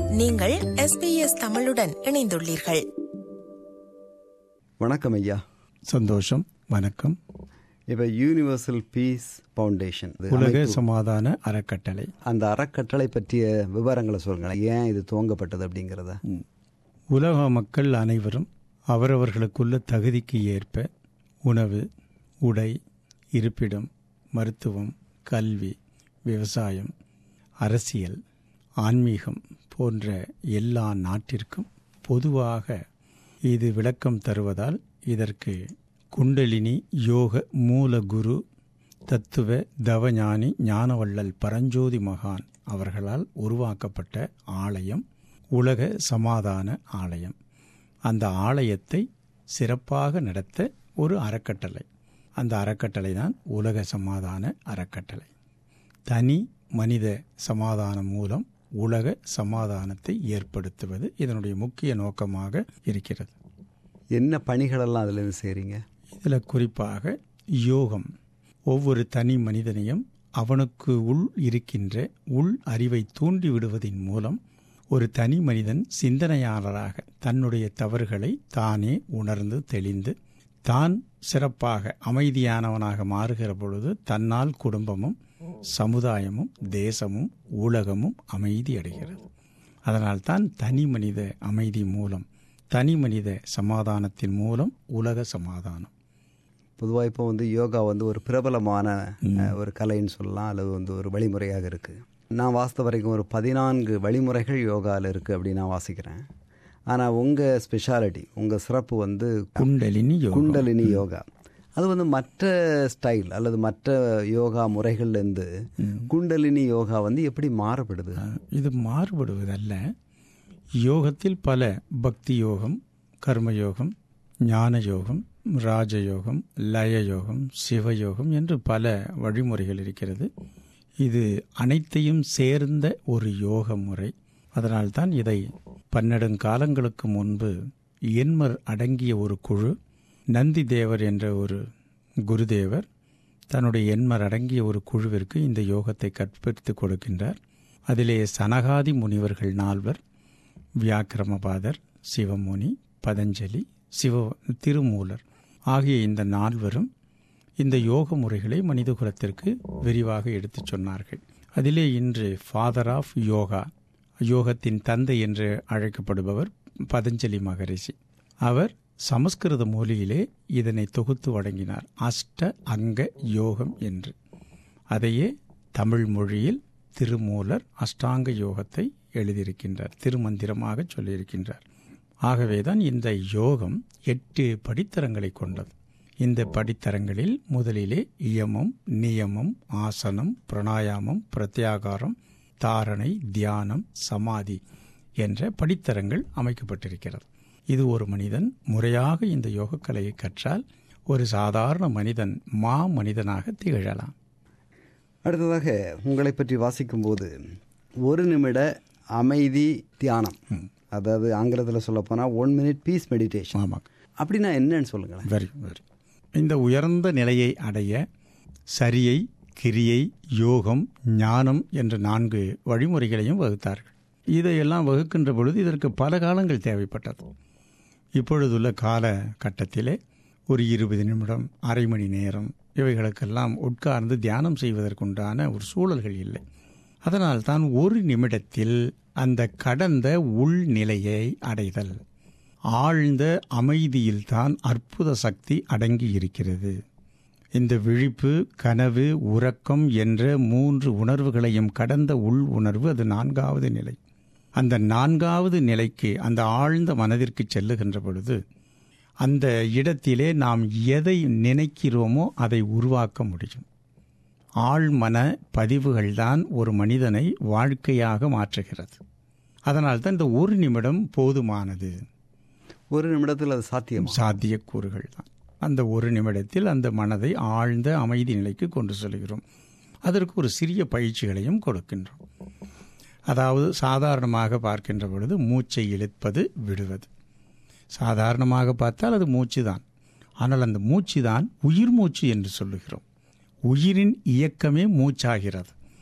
நீங்கள் எஸ்பிஎஸ் தமிழுடன் இணைந்துள்ளீர்கள் வணக்கம் ஐயா சந்தோஷம் வணக்கம் இப்போ யூனிவர்சல் பீஸ் ஃபவுண்டேஷன் உலக சமாதான அறக்கட்டளை அந்த அறக்கட்டளை பற்றிய விவரங்களை சொல்லுங்களேன் ஏன் இது துவங்கப்பட்டது அப்படிங்கிறத உலக மக்கள் அனைவரும் அவரவர்களுக்குள்ள தகுதிக்கு ஏற்ப உணவு உடை இருப்பிடம் மருத்துவம் கல்வி விவசாயம் அரசியல் ஆன்மீகம் போன்ற எல்லா நாட்டிற்கும் பொதுவாக இது விளக்கம் தருவதால் இதற்கு குண்டலினி யோக மூலகுரு தத்துவ தவஞானி ஞானவள்ளல் பரஞ்சோதி மகான் அவர்களால் உருவாக்கப்பட்ட ஆலயம் உலக சமாதான ஆலயம் அந்த ஆலயத்தை சிறப்பாக நடத்த ஒரு அறக்கட்டளை அந்த அறக்கட்டளை தான் உலக சமாதான அறக்கட்டளை தனி மனித சமாதானம் மூலம் உலக சமாதானத்தை ஏற்படுத்துவது இதனுடைய முக்கிய நோக்கமாக இருக்கிறது என்ன பணிகளெல்லாம் அதுலேருந்து செய்கிறீங்க இதில் குறிப்பாக யோகம் ஒவ்வொரு தனி மனிதனையும் அவனுக்கு உள் இருக்கின்ற உள் அறிவை தூண்டி விடுவதின் மூலம் ஒரு தனி மனிதன் சிந்தனையாளராக தன்னுடைய தவறுகளை தானே உணர்ந்து தெளிந்து தான் சிறப்பாக அமைதியானவனாக மாறுகிற பொழுது தன்னால் குடும்பமும் சமுதாயமும் தேசமும் உலகமும் அமைதி அடைகிறது அதனால்தான் தனி மனித அமைதி மூலம் தனி மனித சமாதானத்தின் மூலம் உலக சமாதானம் பொதுவாக இப்போ வந்து யோகா வந்து ஒரு பிரபலமான அஹ், ஒரு கலைன்னு சொல்லலாம் அல்லது வந்து ஒரு வழிமுறையாக இருக்குது நான் வாசித்த வரைக்கும் ஒரு பதினான்கு வழிமுறைகள் யோகாவில் இருக்குது அப்படின்னு நான் வாசிக்கிறேன் ஆனால் உங்கள் ஸ்பெஷாலிட்டி உங்கள் சிறப்பு வந்து குண்டலினி யோகம் குண்டலினி யோகா அது வந்து மற்ற ஸ்டைல் அல்லது மற்ற யோகா முறைகள்லேருந்து குண்டலினி யோகா வந்து எப்படி மாறுபடுது இது மாறுபடுவதல்ல யோகத்தில் பல பக்தி யோகம் கர்மயோகம் ஞான யோகம் ராஜயோகம் லய யோகம் சிவயோகம் என்று பல வழிமுறைகள் இருக்கிறது இது அனைத்தையும் சேர்ந்த ஒரு யோக முறை அதனால்தான் இதை பன்னெடுங்காலங்களுக்கு முன்பு எண்மர் அடங்கிய ஒரு குழு நந்தி தேவர் என்ற ஒரு குருதேவர் தன்னுடைய எண்மர் அடங்கிய ஒரு குழுவிற்கு இந்த யோகத்தை கற்பித்துக் கொடுக்கின்றார் அதிலே சனகாதி முனிவர்கள் நால்வர் வியாக்கிரமபாதர் சிவமுனி பதஞ்சலி சிவ திருமூலர் ஆகிய இந்த நால்வரும் இந்த யோக முறைகளை மனிதகுலத்திற்கு விரிவாக எடுத்துச் சொன்னார்கள் அதிலே இன்று ஃபாதர் ஆஃப் யோகா யோகத்தின் தந்தை என்று அழைக்கப்படுபவர் பதஞ்சலி மகரிஷி அவர் சமஸ்கிருத மொழியிலே இதனை தொகுத்து வழங்கினார் அஷ்ட அங்க யோகம் என்று அதையே தமிழ் மொழியில் திருமூலர் அஷ்டாங்க யோகத்தை எழுதியிருக்கின்றார் திருமந்திரமாக சொல்லியிருக்கின்றார் ஆகவேதான் இந்த யோகம் எட்டு படித்தரங்களை கொண்டது இந்த படித்தரங்களில் முதலிலே இயமம் நியமம் ஆசனம் பிராணாயாமம் பிரத்யாகாரம் தாரணை தியானம் சமாதி என்ற படித்தரங்கள் அமைக்கப்பட்டிருக்கிறது இது ஒரு மனிதன் முறையாக இந்த யோகக்கலையை கற்றால் ஒரு சாதாரண மனிதன் மா மனிதனாக திகழலாம் அடுத்ததாக உங்களை பற்றி வாசிக்கும்போது ஒரு நிமிட அமைதி தியானம் அதாவது ஆங்கிலத்தில் சொல்ல போனால் ஒன் மினிட் பீஸ் மெடிடேஷன் ஆமாம் அப்படின்னா என்னன்னு சொல்லுங்களேன் வெரி வெரி இந்த உயர்ந்த நிலையை அடைய சரியை கிரியை யோகம் ஞானம் என்ற நான்கு வழிமுறைகளையும் வகுத்தார்கள் இதையெல்லாம் வகுக்கின்ற பொழுது இதற்கு பல காலங்கள் தேவைப்பட்டது இப்பொழுதுள்ள கால கட்டத்திலே ஒரு இருபது நிமிடம் அரை மணி நேரம் இவைகளுக்கெல்லாம் உட்கார்ந்து தியானம் செய்வதற்குண்டான ஒரு சூழல்கள் இல்லை அதனால் தான் ஒரு நிமிடத்தில் அந்த கடந்த உள்நிலையை அடைதல் ஆழ்ந்த அமைதியில்தான் அற்புத சக்தி அடங்கி இருக்கிறது இந்த விழிப்பு கனவு உறக்கம் என்ற மூன்று உணர்வுகளையும் கடந்த உள் உணர்வு அது நான்காவது நிலை அந்த நான்காவது நிலைக்கு அந்த ஆழ்ந்த மனதிற்கு செல்லுகின்ற பொழுது அந்த இடத்திலே நாம் எதை நினைக்கிறோமோ அதை உருவாக்க முடியும் ஆழ்மன பதிவுகள்தான் ஒரு மனிதனை வாழ்க்கையாக மாற்றுகிறது அதனால்தான் இந்த ஒரு நிமிடம் போதுமானது ஒரு நிமிடத்தில் அது சாத்தியம் சாத்தியக்கூறுகள் தான் அந்த ஒரு நிமிடத்தில் அந்த மனதை ஆழ்ந்த அமைதி நிலைக்கு கொண்டு செல்கிறோம் அதற்கு ஒரு சிறிய பயிற்சிகளையும் கொடுக்கின்றோம் அதாவது சாதாரணமாக பார்க்கின்ற பொழுது மூச்சை இழுப்பது விடுவது சாதாரணமாக பார்த்தால் அது மூச்சு தான் ஆனால் அந்த மூச்சு தான் உயிர் மூச்சு என்று சொல்லுகிறோம் உயிரின் இயக்கமே மூச்சாகிறது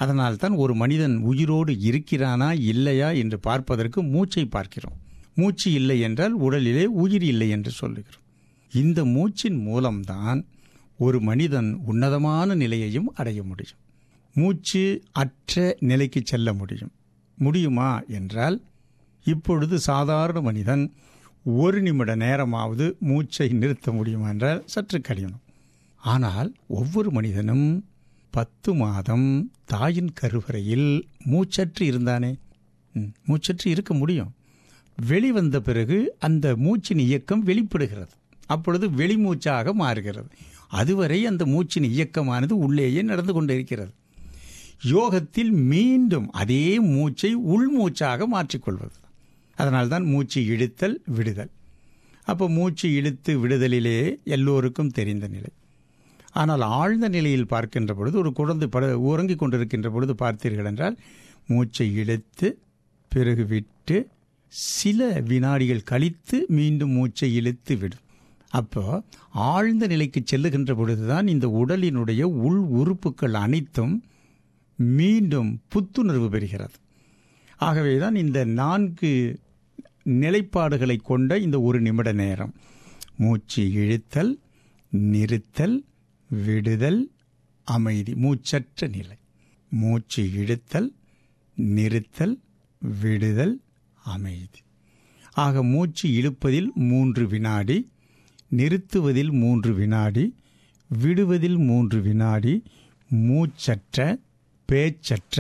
அதனால்தான் ஒரு மனிதன் உயிரோடு இருக்கிறானா இல்லையா என்று பார்ப்பதற்கு மூச்சை பார்க்கிறோம் மூச்சு இல்லை என்றால் உடலிலே உயிர் இல்லை என்று சொல்லுகிறோம் இந்த மூச்சின் மூலம்தான் ஒரு மனிதன் உன்னதமான நிலையையும் அடைய முடியும் மூச்சு அற்ற நிலைக்கு செல்ல முடியும் முடியுமா என்றால் இப்பொழுது சாதாரண மனிதன் ஒரு நிமிட நேரமாவது மூச்சை நிறுத்த முடியுமா என்றால் சற்று கடினம் ஆனால் ஒவ்வொரு மனிதனும் பத்து மாதம் தாயின் கருவறையில் மூச்சற்று இருந்தானே ம், மூச்சற்று இருக்க முடியும் வெளிவந்த பிறகு அந்த மூச்சின் இயக்கம் வெளிப்படுகிறது அப்பொழுது வெளிமூச்சாக மாறுகிறது அதுவரை அந்த மூச்சின் இயக்கமானது உள்ளேயே நடந்து கொண்டிருக்கிறது யோகத்தில் மீண்டும் அதே மூச்சை உள்மூச்சாக மாற்றிக்கொள்வது அதனால்தான் மூச்சு இழுத்தல் விடுதல் அப்போ மூச்சு இழுத்து விடுதலிலே எல்லோருக்கும் தெரிந்த நிலை ஆனால் ஆழ்ந்த நிலையில் பார்க்கின்ற பொழுது ஒரு குழந்தை பட உறங்கிக் கொண்டிருக்கின்ற பொழுது பார்த்தீர்கள் என்றால் மூச்சை இழுத்து பிறகு விட்டு சில வினாடிகள் கழித்து மீண்டும் மூச்சை இழுத்து விடும் அப்போ ஆழ்ந்த நிலைக்கு செல்லுகின்ற பொழுதுதான் இந்த உடலினுடைய உள் உறுப்புகள் அனைத்தும் மீண்டும் புத்துணர்வு பெறுகிறது ஆகவேதான் இந்த நான்கு நிலைப்பாடுகளை கொண்ட இந்த ஒரு நிமிட நேரம் மூச்சு இழுத்தல் நிறுத்தல் விடுதல் அமைதி மூச்சற்ற நிலை மூச்சு இழுத்தல் நிறுத்தல் விடுதல் அமைதி ஆக மூச்சு இழுப்பதில் மூன்று வினாடி நிறுத்துவதில் மூன்று வினாடி விடுவதில் மூன்று வினாடி மூச்சற்ற பேச்சற்ற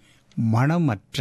மனமற்ற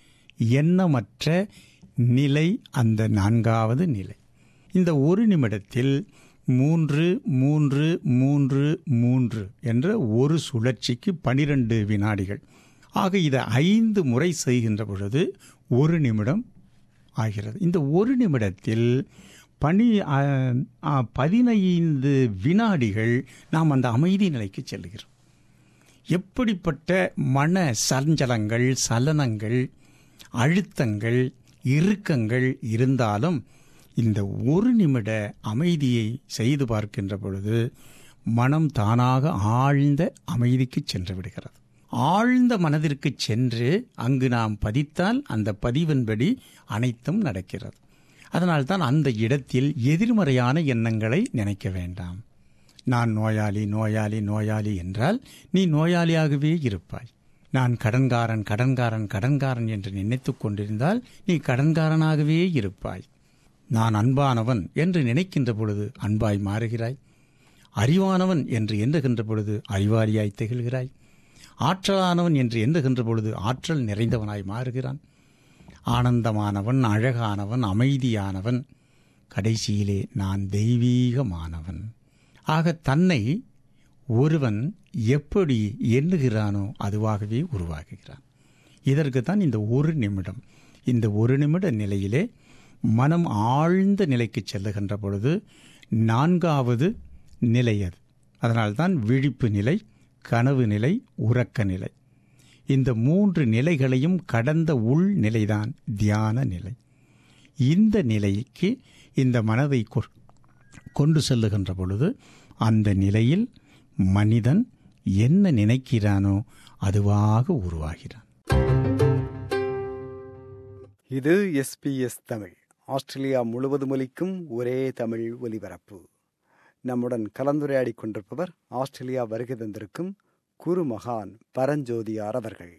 எண்ணமற்ற நிலை அந்த நான்காவது நிலை இந்த ஒரு நிமிடத்தில் மூன்று மூன்று மூன்று மூன்று என்ற ஒரு சுழற்சிக்கு பனிரெண்டு வினாடிகள் ஆக இதை ஐந்து முறை செய்கின்ற பொழுது ஒரு நிமிடம் ஆகிறது இந்த ஒரு நிமிடத்தில் பனி ஆ, ஆ, பதினைந்து வினாடிகள் நாம் அந்த அமைதி நிலைக்கு செல்கிறோம் எப்படிப்பட்ட மன சஞ்சலங்கள் சலனங்கள் அழுத்தங்கள் இறுக்கங்கள் இருந்தாலும் இந்த ஒரு நிமிட அமைதியை செய்து பார்க்கின்ற பொழுது மனம் தானாக ஆழ்ந்த அமைதிக்கு சென்று விடுகிறது ஆழ்ந்த மனதிற்கு சென்று அங்கு நாம் பதித்தால் அந்த பதிவின்படி அனைத்தும் நடக்கிறது அதனால்தான் அந்த இடத்தில் எதிர்மறையான எண்ணங்களை நினைக்க வேண்டாம் நான் நோயாளி நோயாளி நோயாளி என்றால் நீ நோயாளியாகவே இருப்பாய் நான் கடன்காரன் கடன்காரன் கடன்காரன் என்று நினைத்துக் கொண்டிருந்தால் நீ கடன்காரனாகவே இருப்பாய் நான் அன்பானவன் என்று நினைக்கின்ற பொழுது அன்பாய் மாறுகிறாய் அறிவானவன் என்று எண்ணுகின்ற பொழுது அறிவாளியாய் திகழ்கிறாய் ஆற்றலானவன் என்று எண்ணுகின்ற பொழுது ஆற்றல் நிறைந்தவனாய் மாறுகிறான் ஆனந்தமானவன் அழகானவன் அமைதியானவன் கடைசியிலே நான் தெய்வீகமானவன் ஆக தன்னை ஒருவன் எப்படி எண்ணுகிறானோ அதுவாகவே உருவாகுகிறான் இதற்குத்தான் இந்த ஒரு நிமிடம் இந்த ஒரு நிமிட நிலையிலே மனம் ஆழ்ந்த நிலைக்கு செல்லுகின்ற பொழுது நான்காவது நிலை அது அதனால்தான் விழிப்பு நிலை கனவு நிலை உறக்க நிலை இந்த மூன்று நிலைகளையும் கடந்த உள் நிலைதான் தியான நிலை இந்த நிலைக்கு இந்த மனதை கொ- கொண்டு செல்லுகின்ற பொழுது அந்த நிலையில் மனிதன் என்ன நினைக்கிறானோ அதுவாக உருவாகிறான் இது எஸ்பிஎஸ் தமிழ் ஆஸ்திரேலியா முழுவதும் ஒலிக்கும் ஒரே தமிழ் ஒலிபரப்பு நம்முடன் கலந்துரையாடிக் கொண்டிருப்பவர் ஆஸ்திரேலியா வருகை தந்திருக்கும் குருமகான் பரஞ்சோதியார் அவர்கள்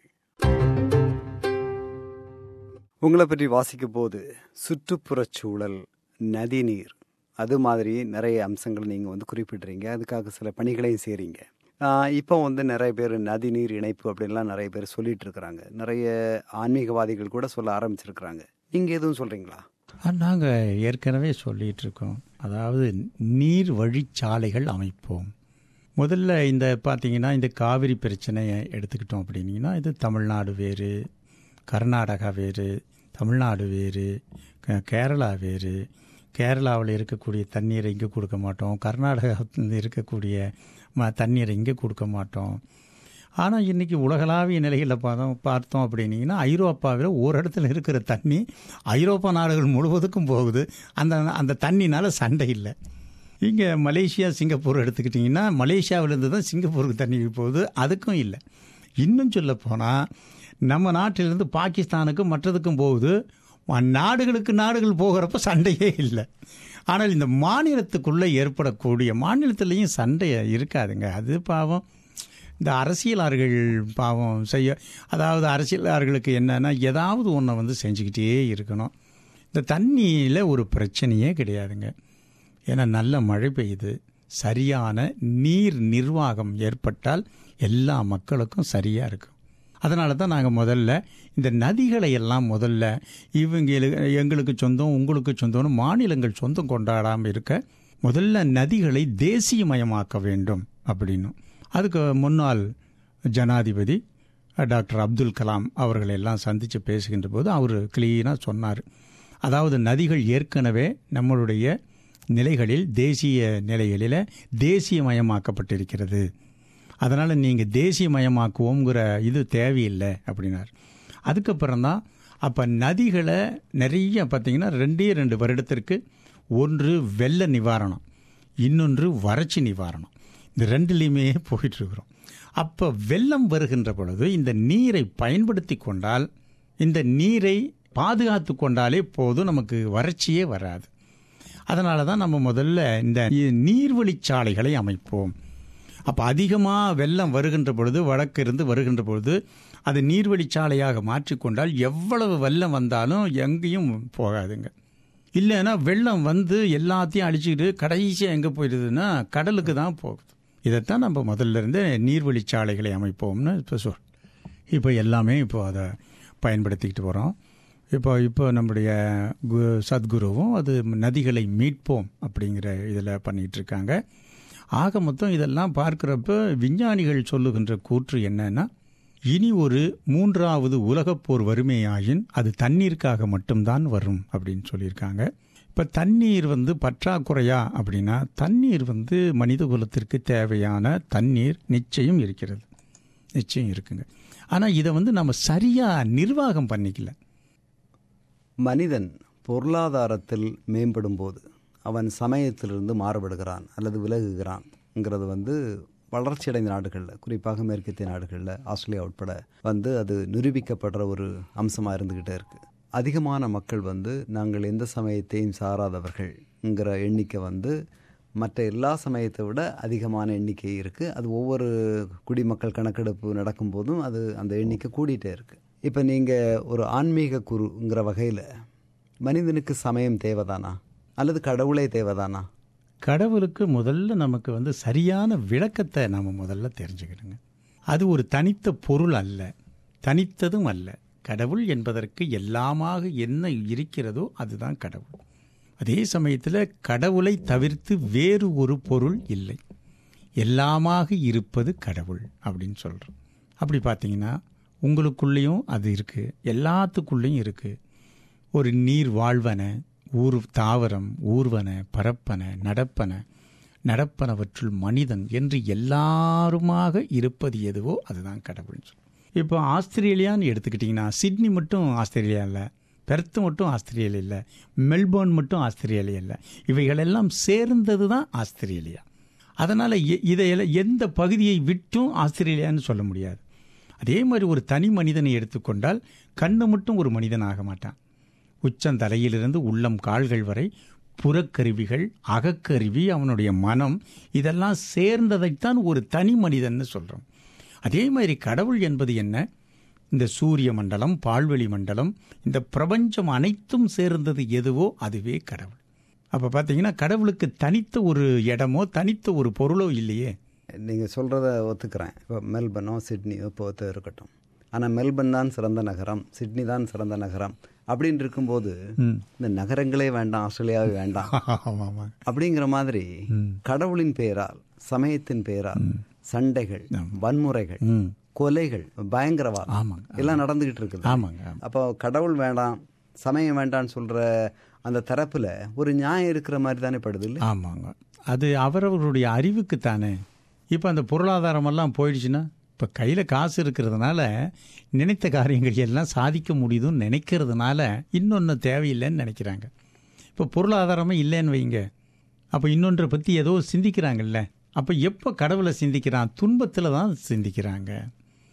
உங்களை பற்றி வாசிக்கும் போது சுற்றுப்புறச் சூழல் நதிநீர் அது மாதிரி நிறைய அம்சங்களை நீங்கள் வந்து குறிப்பிடுறீங்க அதுக்காக சில பணிகளையும் செய்கிறீங்க இப்போ வந்து நிறைய பேர் நதிநீர் இணைப்பு அப்படின்லாம் நிறைய பேர் சொல்லிட்டு இருக்கிறாங்க நிறைய ஆன்மீகவாதிகள் கூட சொல்ல ஆரம்பிச்சிருக்கிறாங்க நீங்கள் எதுவும் சொல்கிறீங்களா நாங்கள் ஏற்கனவே சொல்லிட்டு இருக்கோம் அதாவது நீர் வழிச்சாலைகள் அமைப்போம் முதல்ல இந்த பார்த்தீங்கன்னா இந்த காவிரி பிரச்சனையை எடுத்துக்கிட்டோம் அப்படின்னீங்கன்னா இது தமிழ்நாடு வேறு கர்நாடகா வேறு தமிழ்நாடு வேறு க- கேரளா வேறு கேரளாவில் இருக்கக்கூடிய தண்ணீரை இங்கே கொடுக்க மாட்டோம் கர்நாடகாவில் இருக்கக்கூடிய ம தண்ணீரை இங்கே கொடுக்க மாட்டோம் ஆனால் இன்றைக்கி உலகளாவிய நிலைகளில் பார்த்தோம் பார்த்தோம் அப்படின்னீங்கன்னா ஐரோப்பாவில் ஒரு இடத்துல இருக்கிற தண்ணி ஐரோப்பா நாடுகள் முழுவதுக்கும் போகுது அந்த அந்த தண்ணினால சண்டை இல்லை இங்கே மலேசியா சிங்கப்பூர் எடுத்துக்கிட்டிங்கன்னா மலேசியாவிலேருந்து தான் சிங்கப்பூருக்கு தண்ணி போகுது அதுக்கும் இல்லை இன்னும் சொல்ல போனால் நம்ம நாட்டிலிருந்து பாகிஸ்தானுக்கும் மற்றதுக்கும் போகுது ம- நாடுகளுக்கு நாடுகள் போகிறப்ப சண்டையே இல்லை ஆனால் இந்த மாநிலத்துக்குள்ளே ஏற்படக்கூடிய மாநிலத்திலையும் சண்டை இருக்காதுங்க அது பாவம் இந்த அரசியலாளர்கள் பாவம் செய்ய அதாவது அரசியலாளர்களுக்கு என்னன்னா ஏதாவது ஒன்றை வந்து செஞ்சுக்கிட்டே இருக்கணும் இந்த தண்ணியில் ஒரு பிரச்சனையே கிடையாதுங்க ஏன்னா நல்ல மழை பெய்யுது சரியான நீர் நிர்வாகம் ஏற்பட்டால் எல்லா மக்களுக்கும் சரியாக இருக்கும் அதனால தான் நாங்கள் முதல்ல இந்த நதிகளை எல்லாம் முதல்ல இவங்க எங்களுக்கு சொந்தம் உங்களுக்கு சொந்தம்னு மாநிலங்கள் சொந்தம் கொண்டாடாமல் இருக்க முதல்ல நதிகளை தேசியமயமாக்க வேண்டும் அப்படின்னும் அதுக்கு முன்னாள் ஜனாதிபதி டாக்டர் அப்துல் கலாம் அவர்களை எல்லாம் சந்தித்து பேசுகின்ற போது அவர் கிளீனாக சொன்னார் அதாவது நதிகள் ஏற்கனவே நம்மளுடைய நிலைகளில் தேசிய நிலைகளில் தேசியமயமாக்கப்பட்டிருக்கிறது அதனால் நீங்கள் தேசியமயமாக்குவோங்கிற இது தேவையில்லை அப்படின்னார் அதுக்கப்புறம் தான் அப்போ நதிகளை நிறைய பார்த்தீங்கன்னா ரெண்டே ரெண்டு வருடத்திற்கு ஒன்று வெள்ள நிவாரணம் இன்னொன்று வறட்சி நிவாரணம் இந்த ரெண்டுலேயுமே போயிட்டுருக்குறோம் அப்போ வெள்ளம் வருகின்ற பொழுது இந்த நீரை பயன்படுத்தி கொண்டால் இந்த நீரை பாதுகாத்து கொண்டாலே போதும் நமக்கு வறட்சியே வராது அதனால தான் நம்ம முதல்ல இந்த நீர்வழிச்சாலைகளை அமைப்போம் அப்போ அதிகமாக வெள்ளம் வருகின்ற பொழுது வடக்கு இருந்து வருகின்ற பொழுது அது நீர்வழிச்சாலையாக மாற்றிக்கொண்டால் எவ்வளவு வெள்ளம் வந்தாலும் எங்கேயும் போகாதுங்க இல்லைன்னா வெள்ளம் வந்து எல்லாத்தையும் அழிச்சிக்கிட்டு கடைசியாக எங்கே போயிடுதுன்னா கடலுக்கு தான் போகுது இதைத்தான் நம்ம முதல்ல இருந்து நீர்வழிச்சாலைகளை அமைப்போம்னு இப்போ சொல் இப்போ எல்லாமே இப்போ அதை பயன்படுத்திக்கிட்டு வரோம் இப்போ இப்போ நம்முடைய கு- சத்குருவும் அது நதிகளை மீட்போம் அப்படிங்கிற இதில் பண்ணிட்டு இருக்காங்க ஆக மொத்தம் இதெல்லாம் பார்க்குறப்ப விஞ்ஞானிகள் சொல்லுகின்ற கூற்று என்னன்னா இனி ஒரு மூன்றாவது உலகப் போர் வறுமையாயின் அது தண்ணீருக்காக மட்டும்தான் வரும் அப்படின்னு சொல்லியிருக்காங்க இப்போ தண்ணீர் வந்து பற்றாக்குறையா அப்படின்னா தண்ணீர் வந்து மனித குலத்திற்கு தேவையான தண்ணீர் நிச்சயம் இருக்கிறது நிச்சயம் இருக்குங்க ஆனால் இதை வந்து நம்ம சரியாக நிர்வாகம் பண்ணிக்கல மனிதன் பொருளாதாரத்தில் மேம்படும் போது அவன் சமயத்திலிருந்து மாறுபடுகிறான் அல்லது விலகுகிறான்ங்கிறது வந்து வளர்ச்சியடைந்த நாடுகளில் குறிப்பாக மேற்கத்திய நாடுகளில் ஆஸ்திரேலியா உட்பட வந்து அது நிரூபிக்கப்படுற ஒரு அம்சமாக இருந்துக்கிட்டே இருக்குது அதிகமான மக்கள் வந்து நாங்கள் எந்த சமயத்தையும் சாராதவர்கள்ங்கிற எண்ணிக்கை வந்து மற்ற எல்லா சமயத்தை விட அதிகமான எண்ணிக்கை இருக்குது அது ஒவ்வொரு குடிமக்கள் கணக்கெடுப்பு நடக்கும்போதும் அது அந்த எண்ணிக்கை கூடிட்டே இருக்குது இப்போ நீங்கள் ஒரு ஆன்மீக குருங்கிற வகையில் மனிதனுக்கு சமயம் தேவைதானா அல்லது கடவுளே தேவைதானா கடவுளுக்கு முதல்ல நமக்கு வந்து சரியான விளக்கத்தை நாம் முதல்ல தெரிஞ்சுக்கணுங்க அது ஒரு தனித்த பொருள் அல்ல தனித்ததும் அல்ல கடவுள் என்பதற்கு எல்லாமாக என்ன இருக்கிறதோ அதுதான் கடவுள் அதே சமயத்தில் கடவுளை தவிர்த்து வேறு ஒரு பொருள் இல்லை எல்லாமாக இருப்பது கடவுள் அப்படின்னு சொல்கிறோம் அப்படி பார்த்தீங்கன்னா உங்களுக்குள்ளேயும் அது இருக்குது எல்லாத்துக்குள்ளேயும் இருக்குது ஒரு நீர் வாழ்வன ஊர் தாவரம் ஊர்வன பரப்பன நடப்பன நடப்பனவற்றுள் மனிதன் என்று எல்லாருமாக இருப்பது எதுவோ அதுதான் கடவுள்னு சொல்லும் இப்போ ஆஸ்திரேலியான்னு எடுத்துக்கிட்டிங்கன்னா சிட்னி மட்டும் ஆஸ்திரேலியா இல்லை பெர்த் மட்டும் ஆஸ்திரேலியா இல்லை மெல்போர்ன் மட்டும் ஆஸ்திரேலியா இல்லை இவைகளெல்லாம் சேர்ந்தது தான் ஆஸ்திரேலியா அதனால் இதையெல்லாம் எந்த பகுதியை விட்டும் ஆஸ்திரேலியான்னு சொல்ல முடியாது அதே மாதிரி ஒரு தனி மனிதனை எடுத்துக்கொண்டால் கண்ணு மட்டும் ஒரு மனிதன் ஆக மாட்டான் உச்சந்தலையிலிருந்து உள்ளம் கால்கள் வரை புறக்கருவிகள் அகக்கருவி அவனுடைய மனம் இதெல்லாம் சேர்ந்ததைத்தான் ஒரு தனி மனிதன்னு சொல்கிறோம் அதே மாதிரி கடவுள் என்பது என்ன இந்த சூரிய மண்டலம் பால்வெளி மண்டலம் இந்த பிரபஞ்சம் அனைத்தும் சேர்ந்தது எதுவோ அதுவே கடவுள் அப்போ பார்த்தீங்கன்னா கடவுளுக்கு தனித்த ஒரு இடமோ தனித்த ஒரு பொருளோ இல்லையே நீங்கள் சொல்கிறத ஒத்துக்கிறேன் இப்போ மெல்பர்னோ சிட்னியோ போத்தோ இருக்கட்டும் ஆனால் மெல்பர்ன் தான் சிறந்த நகரம் சிட்னி தான் சிறந்த நகரம் அப்படின்னு இருக்கும்போது இந்த நகரங்களே வேண்டாம் ஆஸ்திரேலியாவே வேண்டாம் ஆமாம் ஆமாம் அப்படிங்கிற மாதிரி கடவுளின் பெயரால் சமயத்தின் பெயரால் சண்டைகள் வன்முறைகள் ம் கொலைகள் பயங்கரவாதம் ஆமாங்க. எல்லாம் நடந்துகிட்டு இருக்குது ஆமாங்க ஆமாம். அப்போ கடவுள் வேண்டாம் சமயம் வேண்டாம்னு சொல்ற அந்த தரப்புல ஒரு நியாயம் இருக்கிற மாதிரி தானே படுது இல்லை ஆமாங்க அது அவரவருடைய அறிவுக்கு தானே இப்போ அந்த பொருளாதாரமெல்லாம் போயிடுச்சுன்னா இப்போ கையில் காசு இருக்கிறதுனால நினைத்த காரியங்கள் எல்லாம் சாதிக்க முடியுதுன்னு நினைக்கிறதுனால இன்னொன்று தேவையில்லைன்னு நினைக்கிறாங்க இப்போ பொருளாதாரமே இல்லைன்னு வைங்க அப்போ இன்னொன்றை பற்றி ஏதோ சிந்திக்கிறாங்கல்ல அப்போ எப்போ கடவுளை சிந்திக்கிறான் துன்பத்தில் தான் சிந்திக்கிறாங்க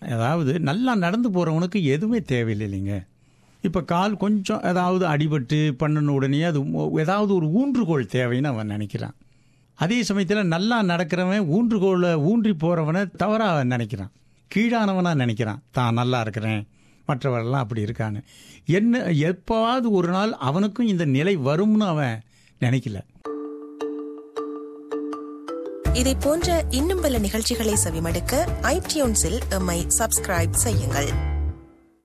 அதாவது நல்லா நடந்து போகிறவனுக்கு எதுவுமே தேவையில்லை இல்லைங்க இப்போ கால் கொஞ்சம் ஏதாவது அடிபட்டு பண்ணின உடனே அது மோ- ஏதாவது ஒரு ஊன்றுகோல் தேவைன்னு அவன் நினைக்கிறான் அதே சமயத்தில் நல்லா நடக்கிறவன் ஊன்றுகோலை ஊன்றி போகிறவனை தவறாக நினைக்கிறான் கீழானவனாக நினைக்கிறான் தான் நல்லா இருக்கிறேன் மற்றவரெல்லாம் அப்படி இருக்கான்னு என்ன எப்போவாவது ஒரு நாள் அவனுக்கும் இந்த நிலை வரும்னு அவன் நினைக்கல இதை போன்ற இன்னும் பல நிகழ்ச்சிகளை செவிமடுக்க ஐடியூன்ஸில் எம்மை சப்ஸ்கிரைப் செய்யுங்கள்